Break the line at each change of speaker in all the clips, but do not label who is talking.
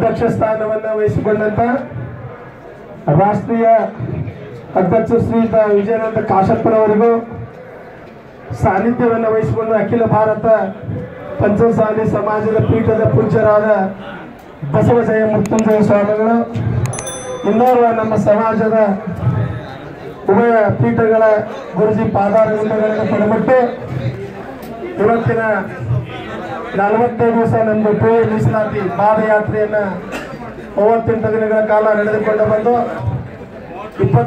ಅಧ್ಯಕ್ಷ ಸ್ಥಾನವನ್ನು ವಹಿಸಿಕೊಂಡಂತ ರಾಷ್ಟ್ರೀಯ ಅಧ್ಯಕ್ಷ ಶ್ರೀಯುತ ವಿಜಯಾನಂದ ಕಾಶಪ್ಪನವರಿಗೂ ಸಾನ್ನಿಧ್ಯವನ್ನು ವಹಿಸಿಕೊಂಡು ಅಖಿಲ ಭಾರತ ಪಂಚಮಸಾಲಿ ಸಮಾಜದ ಪೀಠದ ಪೂಜ್ಯರಾದ ಬಸವಜಯ ಮೃತ್ಯುಂಜಯ ಸ್ವಾಮಿಗಳು ಇನ್ನೋರ್ವ ನಮ್ಮ ಸಮಾಜದ ಉಭಯ ಪೀಠಗಳ ಗುರುಜಿ ಪಾದಾರವಿಂದಗಳನ್ನು ಪಡೆಬಿಟ್ಟು ಇವತ್ತಿನ ನಲವತ್ತೈದು ದಿವಸ ನಮ್ಮದು ಟೂ ಮೀಸಲಾತಿ ಪಾದಯಾತ್ರೆಯನ್ನ ಮೂವತ್ತೆಂಟು ದಿನಗಳ ಕಾಲ ನಡೆದುಕೊಂಡು ಬಂದು ಇಪ್ಪತ್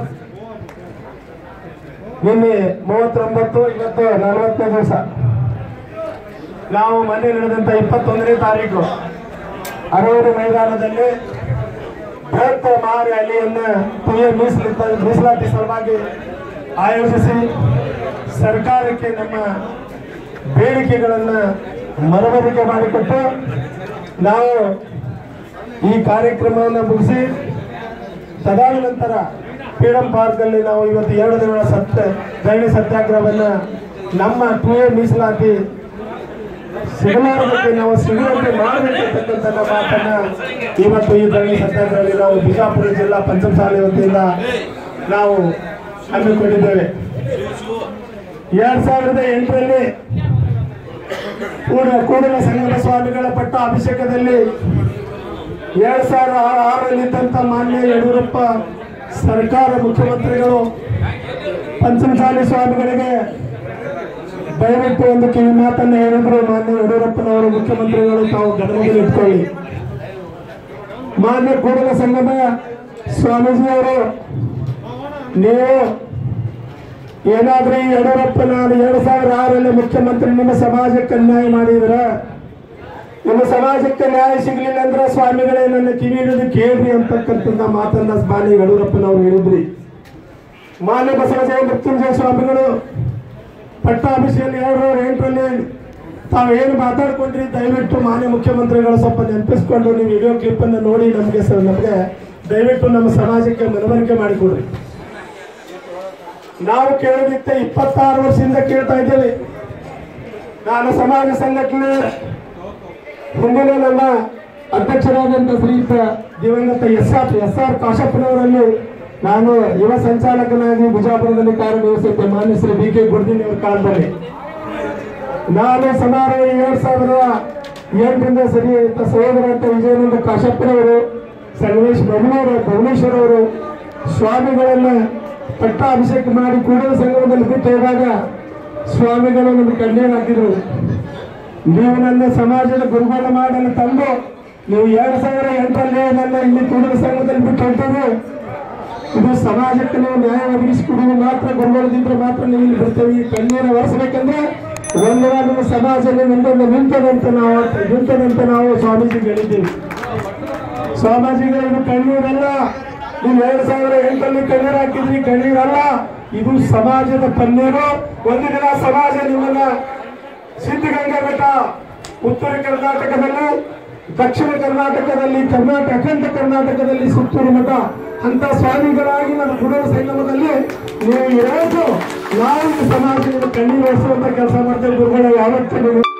ನಿನ್ನೆ ಮೂವತ್ತೊಂಬತ್ತು ಇವತ್ತು ನಲವತ್ತನೇ ದಿವಸ ನಾವು ಮನೆ ನಡೆದಂತ ಇಪ್ಪತ್ತೊಂದನೇ ತಾರೀಕು ಅರವೂರು ಮೈದಾನದಲ್ಲಿ ಬೃಹತ್ ಮಹಾರ್ಯಾಲಿಯನ್ನ ತುಯ ಮೀಸಲಿದ್ದ ಮೀಸಲಾತಿ ಸಲುವಾಗಿ ಆಯೋಜಿಸಿ ಸರ್ಕಾರಕ್ಕೆ ನಮ್ಮ ಬೇಡಿಕೆಗಳನ್ನು ಮನವರಿಕೆ ಮಾಡಿಕೊಟ್ಟು ನಾವು ಈ ಕಾರ್ಯಕ್ರಮವನ್ನು ಮುಗಿಸಿ ತದಾದ ನಂತರ ಫ್ರೀಡಂ ಪಾರ್ಕಲ್ಲಿ ನಾವು ಇವತ್ತು ಎರಡು ದಿನಗಳ ಸತ್ಯ ಧರಣಿ ಸತ್ಯಾಗ್ರಹವನ್ನು ನಮ್ಮ ಟು ಎ ಮೀಸಲಾತಿ ಸಿಗಲಾರದಕ್ಕೆ ನಾವು ಸಿಗುವಂತೆ ಮಾಡಬೇಕಂತಕ್ಕಂಥ ಮಾತನ್ನ ಇವತ್ತು ಈ ಧರಣಿ ಸತ್ಯಾಗ್ರಹದಲ್ಲಿ ನಾವು ಬಿಜಾಪುರ ಜಿಲ್ಲಾ ಪಂಚಮಸಾಲಿ ವತಿಯಿಂದ ನಾವು ಹಮ್ಮಿಕೊಂಡಿದ್ದೇವೆ ಎರಡ್ ಸಾವಿರದ ಎಂಟರಲ್ಲಿ ಕೂಡ ಕೂಡಲ ಸಂಗಮ ಸ್ವಾಮಿಗಳ ಪಟ್ಟ ಅಭಿಷೇಕದಲ್ಲಿ ಎರಡ್ ಸಾವಿರದ ಆರು ಆರರಲ್ಲಿದ್ದಂಥ ಮಾನ್ಯ ಯಡಿಯೂರಪ್ಪ ಸರ್ಕಾರ ಮುಖ್ಯಮಂತ್ರಿಗಳು ಪಂಚಮಸಾಲಿ ಸ್ವಾಮಿಗಳಿಗೆ ದಯವಿಟ್ಟು ಒಂದು ಕಿವಿ ಮಾತನ್ನ ಹೇಳಿದ್ರು ಮಾನ್ಯ ಯಡಿಯೂರಪ್ಪನವರು ಮುಖ್ಯಮಂತ್ರಿಗಳು ತಾವು ಗಮನದಲ್ಲಿ ಇಟ್ಕೊಳ್ಳಿ ಮಾನ್ಯ ಕೂಡಲ ಸಂಗಮ ಸ್ವಾಮೀಜಿಯವರು ನೀವು ಏನಾದ್ರೂ ಈ ಯಡಿಯೂರಪ್ಪ ನಾನು ಎರಡು ಸಾವಿರದ ಆರರಲ್ಲಿ ಮುಖ್ಯಮಂತ್ರಿ ನಿಮ್ಮ ಸಮಾಜಕ್ಕೆ ಅನ್ಯಾಯ ಮಾಡಿದ್ರ ನಿಮ್ಮ ಸಮಾಜಕ್ಕೆ ನ್ಯಾಯ ಸಿಗಲಿಲ್ಲ ಅಂದ್ರೆ ಸ್ವಾಮಿಗಳೇ ನನ್ನ ಕಿವಿ ಹಿಡಿದು ಕೇಳ್ರಿ ಅಂತಕ್ಕಂಥ ಮಾತನ್ನ ಮಾನ್ಯ ಯಡಿಯೂರಪ್ಪನವರು ಹೇಳಿದ್ರಿ ಮಾನ್ಯ ಬಸವಜಯ ಮೃತ್ಯುಂಜಯ ಸ್ವಾಮಿಗಳು ಪಟ್ಟಾಭಿಷೇಕ ಎರಡು ಸಾವಿರದ ಎಂಟರಲ್ಲಿ ತಾವು ಏನು ಮಾತಾಡ್ಕೊಂಡ್ರಿ ದಯವಿಟ್ಟು ಮಾನ್ಯ ಮುಖ್ಯಮಂತ್ರಿಗಳು ಸ್ವಲ್ಪ ನೆನಪಿಸ್ಕೊಂಡು ನೀವು ವಿಡಿಯೋ ಕ್ಲಿಪ್ ಅನ್ನು ನೋಡಿ ನಮಗೆ ಸ- ನಮಗೆ ದಯವಿಟ್ಟು ನಮ್ಮ ಸಮಾಜಕ್ಕೆ ಮನವರಿಕೆ ಮಾಡಿಕೊಡ್ರಿ ನಾವು ಕೇಳೋದಿತ್ತೆ ಇಪ್ಪತ್ತಾರು ವರ್ಷದಿಂದ ಕೇಳ್ತಾ ಇದ್ದೇವೆ ನಾನು ಸಮಾಜ ಸಂಘಟನೆ ಹಿಂದಿನ ನಮ್ಮ ಅಧ್ಯಕ್ಷರಾದಂಥ ಶ್ರೀಯುತ ದಿವಂಗತ ಎಸ್ ಆರ್ ಎಸ್ ಆರ್ ಕಾಶಪ್ಪನವರಲ್ಲಿ ನಾನು ಯುವ ಸಂಚಾಲಕನಾಗಿ ಬಿಜಾಪುರದಲ್ಲಿ ಕಾರ್ಯನಿರ್ವಹಿಸುತ್ತೆ ಮಾನ್ಯ ಶ್ರೀ ಬಿ ಕೆ ಗುರ್ದಿನ್ ಅವರ ಕಾಲದಲ್ಲಿ ನಾನು ಸುಮಾರು ಎರಡ್ ಸಾವಿರದ ಎಂಟರಿಂದ ಸರಿ ಸಹೋದರಂತ ವಿಜಯಾನಂದ ಕಾಶಪ್ಪನವರು ಸಂಗಮೇಶ್ ಭವನವರು ಭುವನೇಶ್ವರ್ ಅವರು ಸ್ವಾಮಿಗಳನ್ನ ಪಟ್ಟಾಭಿಷೇಕ ಮಾಡಿ ಕೂಡಲ ಸಂಗಮದಲ್ಲಿ ಬಿಟ್ಟು ಹೋದಾಗ ಸ್ವಾಮಿಗಳು ನಮಗೆ ಕಣ್ಣೀರು ಹಾಕಿದ್ರು ನೀವು ನನ್ನ ಸಮಾಜದ ಗುರುಗಳ ಮಾಡಲು ತಂದು ನೀವು ಎರಡ್ ಸಾವಿರ ಎಂಟರಲ್ಲಿ ನನ್ನ ಇಲ್ಲಿ ಕೂಡಲ ಸಂಘದಲ್ಲಿ ಬಿಟ್ಟು ಹೊಂಟಿದ್ರು ಇದು ಸಮಾಜಕ್ಕೆ ನಾವು ನ್ಯಾಯ ಒದಗಿಸಿಕೊಡುವುದು ಮಾತ್ರ ಗುರುಗಳದಿದ್ರೆ ಮಾತ್ರ ನೀವು ಇಲ್ಲಿ ಬರ್ತೇವೆ ಈ ಕಣ್ಣೀರ ಒರೆಸಬೇಕಂದ್ರೆ ಒಂದಿನ ನಿಮ್ಮ ಸಮಾಜದಲ್ಲಿ ಒಂದೊಂದು ನಿಂತದಂತ ನಾವು ನಿಂತದಂತ ನಾವು ಸ್ವಾಮೀಜಿಗೆ ಹೇಳಿದ್ದೀವಿ ಸ್ವಾಮೀಜಿಗಳು ಇದು ಕಣ್ಣೀರಲ್ಲ ನೀವು ಎರಡ್ ಸಾವಿರ ಎಂಟಲ್ಲಿ ಕಣ್ಣೀರು ಹಾಕಿದ್ರಿ ಕಣ್ಣೀರಲ್ಲ ಇದು ಸಮಾಜದ ಪನ್ನೀರು ಒಂದು ದಿನ ಸಮಾಜ ನಿಮ್ಮನ್ನ ಸಿದ್ಧಗಂಗಾ ಬೆಟ್ಟ ಉತ್ತರ ಕರ್ನಾಟಕದಲ್ಲಿ ದಕ್ಷಿಣ ಕರ್ನಾಟಕದಲ್ಲಿ ಕರ್ನಾಟಕ ಅಖಂಡ ಕರ್ನಾಟಕದಲ್ಲಿ ಸುತ್ತೂರು ಮಠ ಅಂತ ಸ್ವಾಮಿಗಳಾಗಿ ನಮ್ಮ ಗುಡಲ ಸಂಗಮದಲ್ಲಿ ನೀವು ಇರೋದು ನಾವು ಈ ಸಮಾಜದಿಂದ ಕಣ್ಣೀರು ಒರೆಸುವಂತ ಕೆಲಸ ಮಾಡ್ತೇವೆ ಗುರುಗಳು ಯಾವತ್ತೂ ನೀವು